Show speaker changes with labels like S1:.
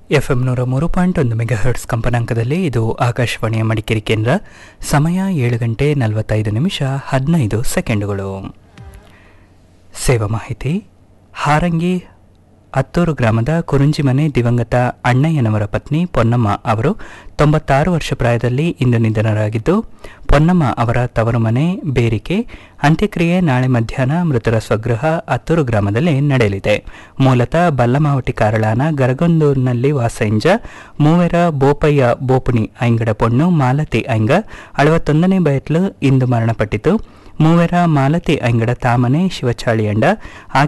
S1: FM ನೂರ ಮೂರು point ಒಂದು ಮೆಗಾಹರ್ಟ್ಸ್ ಕಂಪನಾಂಕದಲ್ಲಿ ಇದು ಆಕಾಶವಾಣಿಯ ಮಡಿಕೇರಿ ಕೇಂದ್ರ ಸಮಯ ಏಳು ಗಂಟೆ ನಲವತ್ತೈದು ನಿಮಿಷ ಹದಿನೈದು ಸೆಕೆಂಡುಗಳು ಸೇವಾ ಮಾಹಿತಿ ಹಾರಂಗಿ ಹತ್ತೂರು ಗ್ರಾಮದ ಕುರುಂಜಿಮನೆ ದಿವಂಗತ ಅಣ್ಣಯ್ಯನವರ ಪತ್ನಿ ಪೊನ್ನಮ್ಮ ಅವರು ತೊಂಬತ್ತಾರು ವರ್ಷ ಪ್ರಾಯದಲ್ಲಿ ಇಂದು ನಿಧನರಾಗಿದ್ದು ಪೊನ್ನಮ್ಮ ಅವರ ತವರು ಮನೆ ಬೇರಿಕೆ ಅಂತ್ಯಕ್ರಿಯೆ ನಾಳೆ ಮಧ್ಯಾಹ್ನ ಮೃತರ ಸ್ವಗೃಹ ಹತ್ತೂರು ಗ್ರಾಮದಲ್ಲಿ ನಡೆಯಲಿದೆ ಮೂಲತಃ ಬಲ್ಲಮಾವಟಿ ಕಾರಳಾನ ಗರಗೊಂದೂರಿನಲ್ಲಿ ವಾಸಂಜ ಮೂವರ ಬೋಪಯ್ಯ ಬೋಪುಣಿ ಐಂಗಡ ಪೊಣ್ಣು ಮಾಲತಿ ಐಂಗ ಅಳವತ್ತೊಂದನೇ ಬಯತ್ಲು ಇಂದು ಮರಣಪಟ್ಟಿತು ಮೂವರ ಮಾಲತಿ ಐಂಗಡ ತಾಮನೆ ಶಿವಚಾಳಿಯಂಡ